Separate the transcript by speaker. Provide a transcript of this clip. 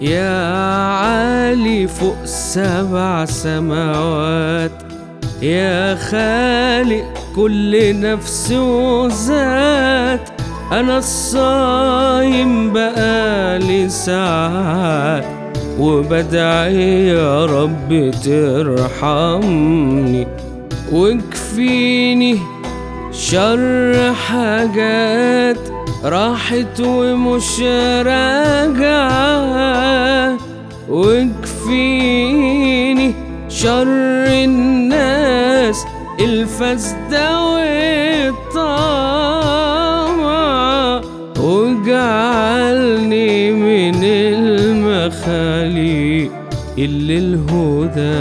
Speaker 1: يا عالي فوق سبع سماوات يا خالق كل نفس وذات أنا الصايم بقالي ساعات وبدعي يا رب ترحمني وكفيني شر حاجات راحت ومش راجعة وكفيني شر الناس الفاسدة والطمع وجعلني من المخاليق اللي الهدى